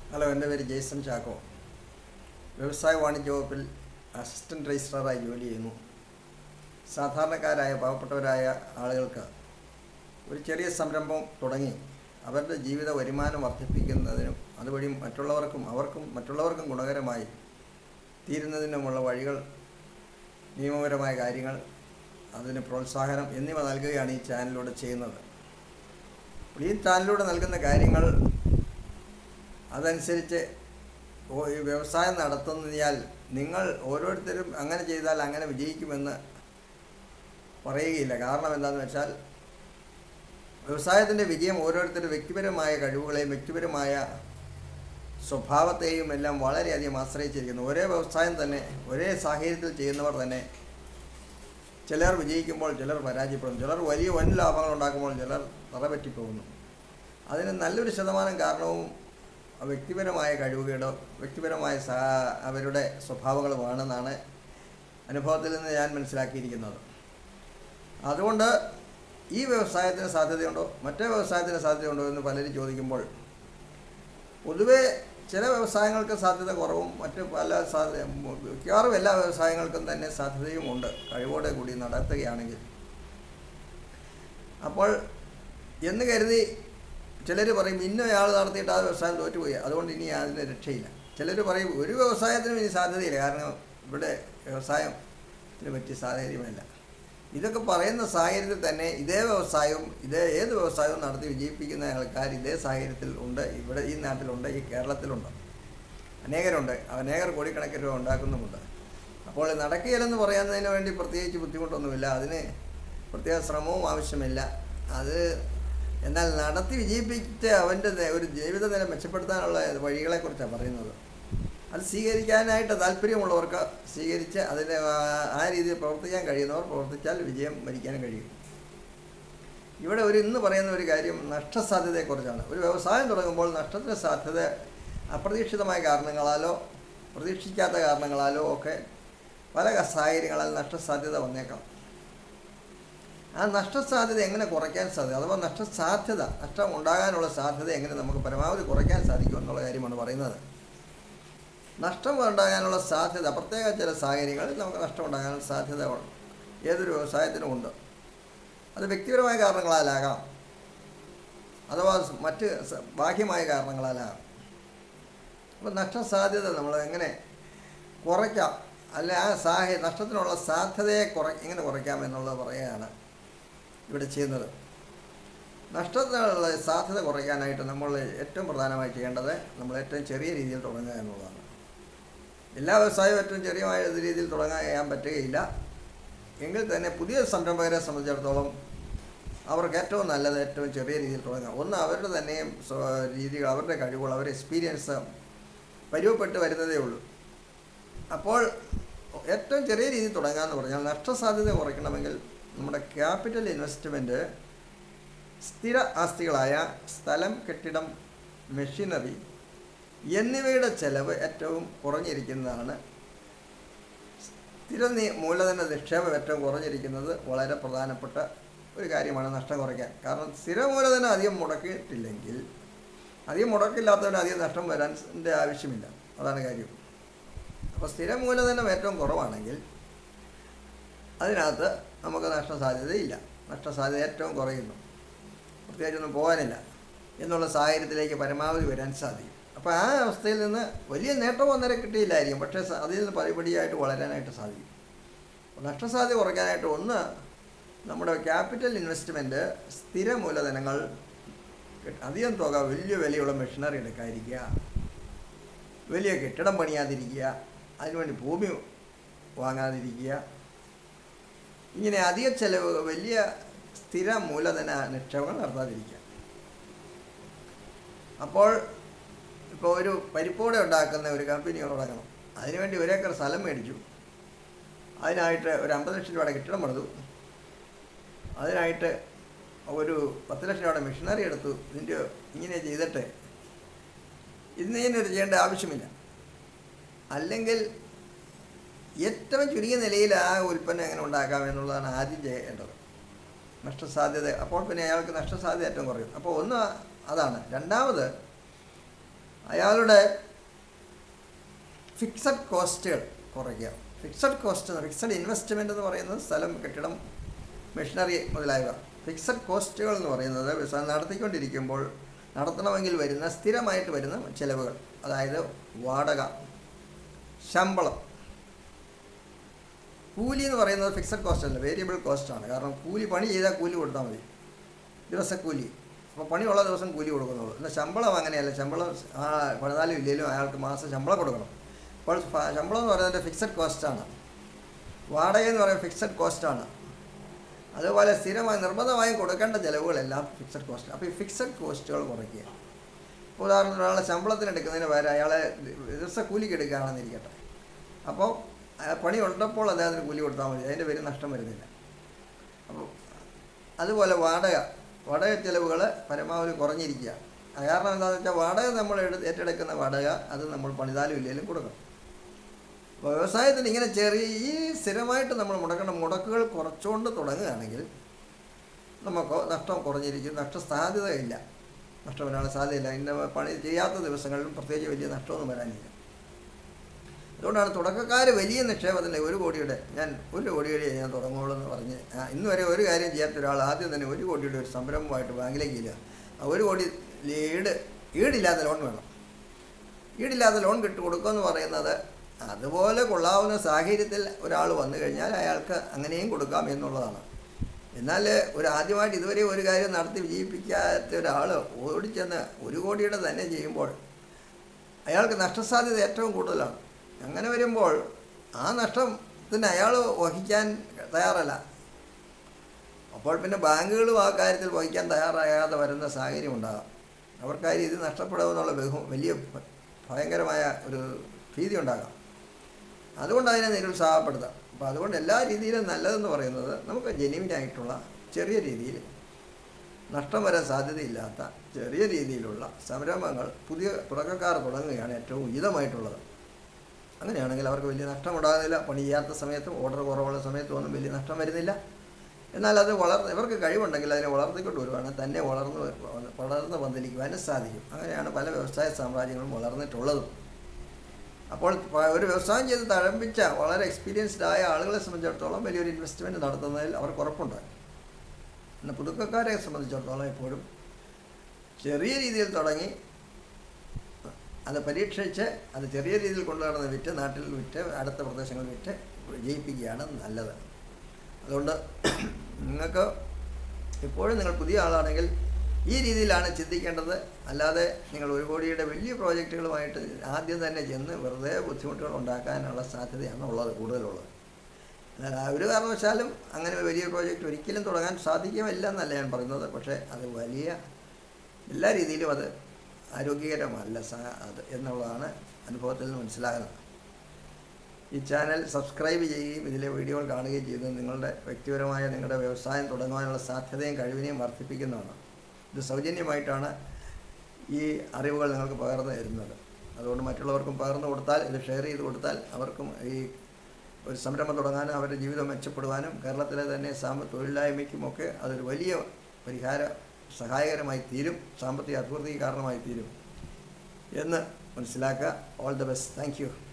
Hello എൻ്റെ പേര് Jason Chacko വ്യവസായ വാണിജ്യ വകുപ്പിൽ അസിസ്റ്റൻറ്റ് രജിസ്ട്രാറായി ജോലി ചെയ്യുന്നു സാധാരണക്കാരായ പാവപ്പെട്ടവരായ ആളുകൾക്ക് ഒരു ചെറിയ സംരംഭം തുടങ്ങി അവരുടെ ജീവിത വരുമാനം വർദ്ധിപ്പിക്കുന്നതിനും അതുവഴി മറ്റുള്ളവർക്കും അവർക്കും മറ്റുള്ളവർക്കും ഗുണകരമായി തീരുന്നതിനുമുള്ള വഴികൾ നിയമപരമായ കാര്യങ്ങൾ അതിന് പ്രോത്സാഹനം എന്നിവ നൽകുകയാണ് ഈ ചാനലിലൂടെ ചെയ്യുന്നത് അപ്പോൾ ഈ ചാനലിലൂടെ നൽകുന്ന കാര്യങ്ങൾ അതനുസരിച്ച് ഓ- ഈ വ്യവസായം നടത്തുന്നതിനാൽ നിങ്ങൾ ഓരോരുത്തരും അങ്ങനെ ചെയ്താൽ അങ്ങനെ വിജയിക്കുമെന്ന് പറയുകയില്ല കാരണം എന്താണെന്ന് വെച്ചാൽ വ്യവസായത്തിൻ്റെ വിജയം ഓരോരുത്തരുടെ വ്യക്തിപരമായ കഴിവുകളെയും വ്യക്തിപരമായ സ്വഭാവത്തെയും എല്ലാം വളരെയധികം ആശ്രയിച്ചിരിക്കുന്നു ഒരേ വ്യവസായം തന്നെ ഒരേ സാഹചര്യത്തിൽ ചെയ്യുന്നവർ തന്നെ ചിലർ വിജയിക്കുമ്പോൾ ചിലർ പരാജയപ്പെടുന്നു ചിലർ വലിയ വൻ ലാഭങ്ങൾ ഉണ്ടാക്കുമ്പോൾ ചിലർ തറപറ്റിപ്പോകുന്നു അതിന് നല്ലൊരു ശതമാനം കാരണവും വ്യക്തിപരമായ കഴിവുകേടോ വ്യക്തിപരമായ സാ അവരുടെ സ്വഭാവങ്ങളുമാണെന്നാണ് അനുഭവത്തിൽ നിന്ന് ഞാൻ മനസ്സിലാക്കിയിരിക്കുന്നത് അതുകൊണ്ട് ഈ വ്യവസായത്തിന് സാധ്യതയുണ്ടോ മറ്റേ വ്യവസായത്തിന് സാധ്യതയുണ്ടോ എന്ന് പലരും ചോദിക്കുമ്പോൾ പൊതുവെ ചില വ്യവസായങ്ങൾക്ക് സാധ്യത കുറവും മറ്റ് പല സാധ്യത മിക്കവാറും എല്ലാ വ്യവസായങ്ങൾക്കും തന്നെ സാധ്യതയും ഉണ്ട് കഴിവോടെ കൂടി നടത്തുകയാണെങ്കിൽ അപ്പോൾ എന്ന് കരുതി ചിലർ പറയും ഇന്നയാൾ നടത്തിയിട്ട് ആ വ്യവസായം തോറ്റുപോയി അതുകൊണ്ട് ഇനി അതിന് രക്ഷയില്ല ചിലർ പറയും ഒരു വ്യവസായത്തിനും ഇനി സാധ്യതയില്ല കാരണം ഇവിടെ വ്യവസായത്തിന് പറ്റിയ സാഹചര്യമല്ല ഇതൊക്കെ പറയുന്ന സാഹചര്യത്തിൽ തന്നെ ഇതേ വ്യവസായവും ഇതേ ഏത് വ്യവസായവും നടത്തി വിജയിപ്പിക്കുന്ന ആൾക്കാർ ഇതേ സാഹചര്യത്തിൽ ഉണ്ട് ഇവിടെ ഈ നാട്ടിലുണ്ട് ഈ കേരളത്തിലുണ്ട് അനേകരുണ്ട് അനേകർ കോടിക്കണക്കിന് രൂപ ഉണ്ടാക്കുന്നുമുണ്ട് അപ്പോൾ നടക്കുകയില്ലെന്ന് പറയുന്നതിന് വേണ്ടി പ്രത്യേകിച്ച് ബുദ്ധിമുട്ടൊന്നുമില്ല അതിന് പ്രത്യേക ശ്രമവും ആവശ്യമില്ല അത് എന്നാൽ നടത്തി വിജയിപ്പിച്ച് അവൻ്റെ നെ- ഒരു ജീവിത നില മെച്ചപ്പെടുത്താനുള്ള വഴികളെക്കുറിച്ചാണ് പറയുന്നത് അത് സ്വീകരിക്കാനായിട്ട് താല്പര്യമുള്ളവർക്ക് സ്വീകരിച്ച് അതിന് ആ- ആ രീതിയിൽ പ്രവർത്തിക്കാൻ കഴിയുന്നവർ പ്രവർത്തിച്ചാൽ വിജയം വരിക്കാനും കഴിയും ഇവിടെ ഒരു ഇന്ന് പറയുന്ന ഒരു കാര്യം നഷ്ടസാധ്യതയെക്കുറിച്ചാണ് ഒരു വ്യവസായം തുടങ്ങുമ്പോൾ നഷ്ടത്തിന് സാധ്യത അപ്രതീക്ഷിതമായ കാരണങ്ങളാലോ പ്രതീക്ഷിക്കാത്ത കാരണങ്ങളാലോ ഒക്കെ പല സാഹചര്യങ്ങളാൽ നഷ്ടസാധ്യത വന്നേക്കാം ആ നഷ്ടസാധ്യത എങ്ങനെ കുറയ്ക്കാൻ സാധ്യത അഥവാ നഷ്ടസാധ്യത നഷ്ടം ഉണ്ടാകാനുള്ള സാധ്യത എങ്ങനെ നമുക്ക് പരമാവധി കുറയ്ക്കാൻ സാധിക്കും എന്നുള്ള കാര്യമാണ് പറയുന്നത് നഷ്ടം ഉണ്ടാകാനുള്ള സാധ്യത പ്രത്യേക ചില സാഹചര്യങ്ങളിൽ നമുക്ക് നഷ്ടം ഉണ്ടാകാനുള്ള സാധ്യത ഉണ്ട്. ഏതൊരു വ്യവസായത്തിനും ഉണ്ട് അത് വ്യക്തിപരമായ കാരണങ്ങളാലാകാം അഥവാ സ് മറ്റ് സ- ബാഹ്യമായ കാരണങ്ങളാലാകാം അപ്പോൾ നഷ്ടസാധ്യത നമ്മൾ എങ്ങനെ കുറയ്ക്കാം അല്ലെ ആ സാഹചര്യം നഷ്ടത്തിനുള്ള സാധ്യതയെ കുറ എങ്ങനെ കുറയ്ക്കാം എന്നുള്ളത് പറയുകയാണ് ഇവിടെ ചെയ്യുന്നത് നഷ്ടത്തിനുള്ള സാധ്യത കുറയ്ക്കാനായിട്ട് നമ്മൾ ഏറ്റവും പ്രധാനമായി ചെയ്യേണ്ടത് നമ്മൾ ഏറ്റവും ചെറിയ രീതിയിൽ തുടങ്ങുക എന്നുള്ളതാണ് എല്ലാ വ്യവസായവും ഏറ്റവും ചെറിയ രീതിയിൽ തുടങ്ങാൻ പറ്റുകയില്ല എങ്കിൽ തന്നെ പുതിയ സംരംഭകരെ സംബന്ധിച്ചിടത്തോളം അവർക്ക് ഏറ്റവും നല്ലത് ഏറ്റവും ചെറിയ രീതിയിൽ തുടങ്ങാം ഒന്ന് അവരുടെ തന്നെയും സ്വ- രീതികൾ അവരുടെ കഴിവുകൾ അവരുടെ എക്സ്പീരിയൻസ് പരുവപ്പെട്ട് വരുന്നതേ ഉള്ളൂ അപ്പോൾ ഏറ്റവും ചെറിയ രീതിയിൽ തുടങ്ങാമെന്ന് പറഞ്ഞാൽ നഷ്ടസാധ്യത കുറയ്ക്കണമെങ്കിൽ നമ്മുടെ ക്യാപിറ്റൽ ഇൻവെസ്റ്റ്മെൻറ്റ് സ്ഥിര ആസ്തികളായ സ്ഥലം കെട്ടിടം മെഷീനറി എന്നിവയുടെ ചെലവ് ഏറ്റവും കുറഞ്ഞിരിക്കുന്നതാണ് സ്ഥിര നി- മൂലധന നിക്ഷേപം ഏറ്റവും കുറഞ്ഞിരിക്കുന്നത് വളരെ പ്രധാനപ്പെട്ട ഒരു കാര്യമാണ് നഷ്ടം കുറയ്ക്കാൻ കാരണം സ്ഥിര മൂലധനം അധികം മുടക്കിയിട്ടില്ലെങ്കിൽ അധികം മുടക്കില്ലാത്തവന് അധികം നഷ്ടം വരാൻ ൻ്റെ ആവശ്യമില്ല അതാണ് കാര്യം അപ്പോൾ സ്ഥിര മൂലധനം ഏറ്റവും കുറവാണെങ്കിൽ അതിനകത്ത് നമുക്ക് നഷ്ടസാധ്യതയില്ല നഷ്ടസാധ്യത ഏറ്റവും കുറയുന്നു പ്രത്യേകിച്ചൊന്നും പോകാനില്ല എന്നുള്ള സാഹചര്യത്തിലേക്ക് പരമാവധി വരാൻ സാധിക്കും അപ്പോൾ ആ അവസ്ഥയിൽ നിന്ന് വലിയ നേട്ടം അന്നേരം കിട്ടിയില്ലായിരിക്കും പക്ഷേ സ- അതിൽ നിന്ന് പടിപടിയായിട്ട് വളരാനായിട്ട് സാധിക്കും അപ്പോൾ നഷ്ടസാധ്യത കുറയ്ക്കാനായിട്ട് ഒന്ന് നമ്മുടെ ക്യാപിറ്റൽ ഇൻവെസ്റ്റ്മെൻറ്റ് സ്ഥിര മൂലധനങ്ങൾ അധികം തുക വലിയ വിലയുള്ള മെഷീനറി എടുക്കാതിരിക്കുക വലിയ കെട്ടിടം പണിയാതിരിക്കുക അതിനുവേണ്ടി ഭൂമി വാങ്ങാതിരിക്കുക ഇങ്ങനെ അധിക ചെലവ് വലിയ സ്ഥിര മൂലധന നിക്ഷേപങ്ങൾ നടത്താതിരിക്കുക അപ്പോൾ ഇപ്പോൾ ഒരു പരിപ്പോടെ ഉണ്ടാക്കുന്ന ഒരു കമ്പനി തുടങ്ങണം അതിനുവേണ്ടി ഒരേക്കർ സ്ഥലം മേടിച്ചു അതിനായിട്ട് ഒരു അമ്പത് ലക്ഷം രൂപയുടെ കെട്ടിടം പണിതു അതിനായിട്ട് ഒരു പത്ത് ലക്ഷം രൂപയുടെ മെഷീനറി എടുത്തു ഇതിൻ്റെ ഇങ്ങനെ ചെയ്തിട്ട് ഇന്ന് ഇങ്ങനെ ചെയ്യേണ്ട ആവശ്യമില്ല അല്ലെങ്കിൽ ഏറ്റവും ചുരുങ്ങിയ നിലയിൽ ആ ഉൽപ്പന്നം എങ്ങനെ ഉണ്ടാക്കാം എന്നുള്ളതാണ് ആദ്യം ചെയ്യേണ്ടത് നഷ്ടസാധ്യത അപ്പോൾ പിന്നെ അയാൾക്ക് നഷ്ടസാധ്യത ഏറ്റവും കുറയും അപ്പോൾ ഒന്ന് അതാണ് രണ്ടാമത് അയാളുടെ ഫിക്സഡ് കോസ്റ്റുകൾ കുറയ്ക്കുക ഫിക്സഡ് കോസ്റ്റ് ഫിക്സഡ് ഇൻവെസ്റ്റ്മെൻ്റ് എന്ന് പറയുന്നത് സ്ഥലം കെട്ടിടം മെഷീനറി മുതലായവ ഫിക്സഡ് കോസ്റ്റുകൾ എന്ന് പറയുന്നത് വ്യവസായം നടത്തിക്കൊണ്ടിരിക്കുമ്പോൾ നടത്തണമെങ്കിൽ വരുന്ന സ്ഥിരമായിട്ട് വരുന്ന ചിലവുകൾ അതായത് വാടക ശമ്പളം കൂലി എന്ന് പറയുന്നത് ഫിക്സഡ് കോസ്റ്റ് അല്ല വേരിയബിൾ കോസ്റ്റാണ് കാരണം കൂലി പണി ചെയ്താൽ കൂലി കൊടുത്താൽ മതി ദിവസക്കൂലി അപ്പോൾ പണിയുള്ള ദിവസം കൂലി കൊടുക്കുന്നുള്ളൂ എന്നാൽ ശമ്പളം അങ്ങനെയല്ല ശമ്പളം ആ പണിതാലും ഇല്ലെങ്കിലും അയാൾക്ക് മാസം ശമ്പളം കൊടുക്കണം അപ്പോൾ ഫ- ശമ്പളം എന്ന് പറയുന്നത് ഫിക്സഡ് കോസ്റ്റാണ് വാടക എന്ന് പറയുന്നത് ഫിക്സഡ് കോസ്റ്റാണ് അതുപോലെ സ്ഥിരമായി നിർബന്ധമായും കൊടുക്കേണ്ട ചിലവുകളെല്ലാം ഫിക്സഡ് കോസ്റ്റ് അപ്പോൾ ഈ ഫിക്സഡ് കോസ്റ്റുകൾ കുറയ്ക്കുക ഇപ്പോൾ ഉദാഹരണത്തിന് ഒരാളെ ശമ്പളത്തിന് എടുക്കുന്നതിന് പകരം അയാളെ ദിവസ കൂലിക്ക് എടുക്കുകയാണെന്നിരിക്കട്ടെ അപ്പോൾ അയാൾ പണി ഉള്ളപ്പോൾ അദ്ദേഹത്തിന് കൂലി കൊടുത്താൽ മതി അതിൻ്റെ പേര് നഷ്ടം വരുന്നില്ല അപ്പോൾ അതുപോലെ വാടക വാടക ചിലവുകൾ പരമാവധി കുറഞ്ഞിരിക്കുക അത് കാരണം എന്താണെന്ന് വെച്ചാൽ വാടക നമ്മൾ എടു- ഏറ്റെടുക്കുന്ന വാടക അത് നമ്മൾ പണിതാലും ഇല്ലെങ്കിലും കൊടുക്കണം അപ്പോൾ വ്യവസായത്തിന് ഇങ്ങനെ ചെറിയ ഈ സ്ഥിരമായിട്ട് നമ്മൾ മുടക്കേണ്ട മുടക്കുകൾ കുറച്ചുകൊണ്ട് തുടങ്ങുകയാണെങ്കിൽ നമുക്ക് നഷ്ടം കുറഞ്ഞിരിക്കും നഷ്ടസാധ്യതയില്ല നഷ്ടം വരാനുള്ള സാധ്യതയില്ല ഇന്ന പണി ചെയ്യാത്ത ദിവസങ്ങളിലും പ്രത്യേകിച്ച് വലിയ നഷ്ടമൊന്നും വരാനില്ല അതുകൊണ്ടാണ് തുടക്കക്കാർ വലിയ നിക്ഷേപത്തിൻ്റെ ഒരു കോടിയുടെ ഞാൻ ഒരു കോടിയുടെ ഞാൻ തുടങ്ങുള്ളൂ എന്ന് പറഞ്ഞ് ആ, ഇന്ന് വരെ ഒരു കാര്യം ചെയ്യാത്ത ഒരാൾ ആദ്യം തന്നെ ഒരു കോടിയുടെ ഒരു സംരംഭമായിട്ട് ബാങ്കിലേക്ക് ഇല്ല ആ ഒരു കോടി ഈട് ഈടില്ലാത്ത ലോൺ വേണം ഈടില്ലാത്ത ലോൺ കിട്ടി കൊടുക്കുമെന്ന് പറയുന്നത് അതുപോലെ കൊള്ളാവുന്ന സാഹചര്യത്തിൽ ഒരാൾ വന്നു കഴിഞ്ഞാൽ അയാൾക്ക് അങ്ങനെയും കൊടുക്കാം എന്നുള്ളതാണ് എന്നാൽ ഒരു ആദ്യമായിട്ട് ഇതുവരെ ഒരു കാര്യം നടത്തി വിജയിപ്പിക്കാത്ത ഒരാൾ ഓടിച്ചെന്ന് ഒരു കോടിയുടെ തന്നെ ചെയ്യുമ്പോൾ അയാൾക്ക് നഷ്ടസാധ്യത ഏറ്റവും കൂടുതലാണ് അങ്ങനെ വരുമ്പോൾ ആ നഷ്ടത്തിന് അയാൾ വഹിക്കാൻ തയ്യാറല്ല അപ്പോൾ പിന്നെ ബാങ്കുകളും ആ കാര്യത്തിൽ വഹിക്കാൻ തയ്യാറാകാതെ വരുന്ന സാഹചര്യം ഉണ്ടാകാം അവർക്ക് ആ രീതി നഷ്ടപ്പെടുമെന്നുള്ള ബഹു വലിയ ഭ- ഭയങ്കരമായ ഒരു ഭീതി ഉണ്ടാകാം അതുകൊണ്ട് അതിനെ നിരുത്സാഹപ്പെടുത്താം അപ്പോൾ അതുകൊണ്ട് എല്ലാ രീതിയിലും നല്ലതെന്ന് പറയുന്നത് നമുക്ക് ജെന്യുവിനായിട്ടുള്ള ചെറിയ രീതിയിൽ നഷ്ടം വരാൻ സാധ്യതയില്ലാത്ത ചെറിയ രീതിയിലുള്ള സംരംഭങ്ങൾ പുതിയ തുടക്കക്കാർ തുടങ്ങുകയാണ് ഏറ്റവും ഉചിതമായിട്ടുള്ളത് അങ്ങനെയാണെങ്കിൽ അവർക്ക് വലിയ നഷ്ടമുണ്ടാകുന്നില്ല പണി ചെയ്യാത്ത സമയത്തും ഓർഡർ കുറവുള്ള സമയത്തും ഒന്നും വലിയ നഷ്ടം വരുന്നില്ല എന്നാൽ അത് വളർന്ന് ഇവർക്ക് കഴിവുണ്ടെങ്കിൽ അതിനെ വളർത്തിക്കൊണ്ട് വരുവാണെങ്കിൽ തന്നെ വളർന്ന് വ- വളർന്ന് പന്തലിക്കുവാനും സാധിക്കും അങ്ങനെയാണ് പല വ്യവസായ സാമ്രാജ്യങ്ങളും വളർന്നിട്ടുള്ളതും അപ്പോൾ പ- ഒരു വ്യവസായം ചെയ്ത് തഴമ്പിച്ച വളരെ എക്സ്പീരിയൻസ്ഡ് ആയ ആളുകളെ സംബന്ധിച്ചിടത്തോളം വലിയൊരു ഇൻവെസ്റ്റ്മെൻറ്റ് നടത്തുന്നതിൽ അവർക്ക് ഉറപ്പുണ്ട് എന്നാൽ പുതുക്കക്കാരെ സംബന്ധിച്ചിടത്തോളം എപ്പോഴും ചെറിയ രീതിയിൽ തുടങ്ങി അത് പരീക്ഷിച്ച് അത് ചെറിയ രീതിയിൽ കൊണ്ടു നടന്ന് വിറ്റ് നാട്ടിൽ വിറ്റ് അടുത്ത പ്രദേശങ്ങളിൽ വിറ്റ് ജയിപ്പിക്കുകയാണ് നല്ലത് അതുകൊണ്ട് നിങ്ങൾക്ക് എപ്പോഴും നിങ്ങൾ പുതിയ ആളാണെങ്കിൽ ഈ രീതിയിലാണ് ചിന്തിക്കേണ്ടത് അല്ലാതെ നിങ്ങൾ ഒരു കോടിയുടെ വലിയ പ്രോജക്റ്റുകളുമായിട്ട് ആദ്യം തന്നെ ചെന്ന് വെറുതെ ബുദ്ധിമുട്ടുകൾ ഉണ്ടാക്കാനുള്ള സാധ്യതയാണ് ഉള്ളത് കൂടുതലുള്ളത് എന്നാൽ ആ ഒരു കാരണവശാലും അങ്ങനെ ഒരു വലിയ പ്രോജക്റ്റ് ഒരിക്കലും തുടങ്ങാൻ സാധിക്കുമില്ല എന്നല്ല ഞാൻ പറയുന്നത് പക്ഷേ അത് വലിയ എല്ലാ രീതിയിലും അത് ആരോഗ്യകരമല്ല സാ- അത് എന്നുള്ളതാണ് അനുഭവത്തിൽ നിന്ന് മനസ്സിലാകുന്നത് ഈ ചാനൽ സബ്സ്ക്രൈബ് ചെയ്യുകയും ഇതിലെ വീഡിയോകൾ കാണുകയും ചെയ്ത് നിങ്ങളുടെ വ്യക്തിപരമായ നിങ്ങളുടെ വ്യവസായം തുടങ്ങുവാനുള്ള സാധ്യതയും കഴിവിനെയും വർദ്ധിപ്പിക്കുന്നതാണ് ഇത് സൗജന്യമായിട്ടാണ് ഈ അറിവുകൾ നിങ്ങൾക്ക് പകർന്നു തരുന്നത് അതുകൊണ്ട് മറ്റുള്ളവർക്കും പകർന്നു കൊടുത്താൽ ഇത് ഷെയർ ചെയ്ത് കൊടുത്താൽ അവർക്കും ഈ ഒരു സംരംഭം തുടങ്ങാനും അവരുടെ ജീവിതം മെച്ചപ്പെടുവാനും കേരളത്തിലെ തന്നെ സാമ്പ തൊഴിലില്ലായ്മയ്ക്കുമൊക്കെ അതൊരു വലിയ പരിഹാര സഹായകരമായി തീരും സാമ്പത്തിക അഭിവൃദ്ധിക്ക് കാരണമായി തീരും എന്ന് മനസ്സിലാക്കുക all the best thank U